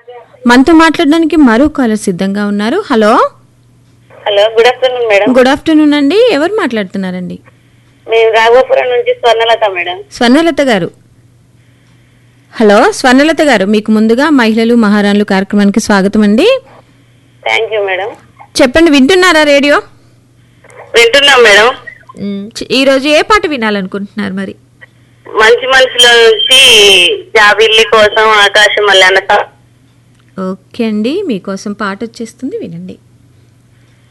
మనతో మాట్లాడడానికి మరో కాలర్ సిద్ధంగా ఉన్నారు hello hello good afternoon madam good afternoon అండి ఎవరు మాట్లాడుతున్నారండి మేము రాఘోపురం నుంచి స్వర్ణలత మేడం స్వర్ణలత గారు హలో స్వర్ణలత గారు మీకు ముందుగా మహిళలు మహారాణులు కార్యక్రమానికి స్వాగతం అండి థ్యాంక్ యూ మేడం చెప్పండి వింటున్నారా రేడియో వింటున్నాం మేడం చ- ఈరోజు ఏ పాట వినాలనుకుంటున్నారు మరి మంచి మనుషుల నుంచి జాబిల్లి కోసం ఆకాశం మళ్ళీ అన్న ఓకే అండి మీకోసం పాట వచ్చేస్తుంది వినండి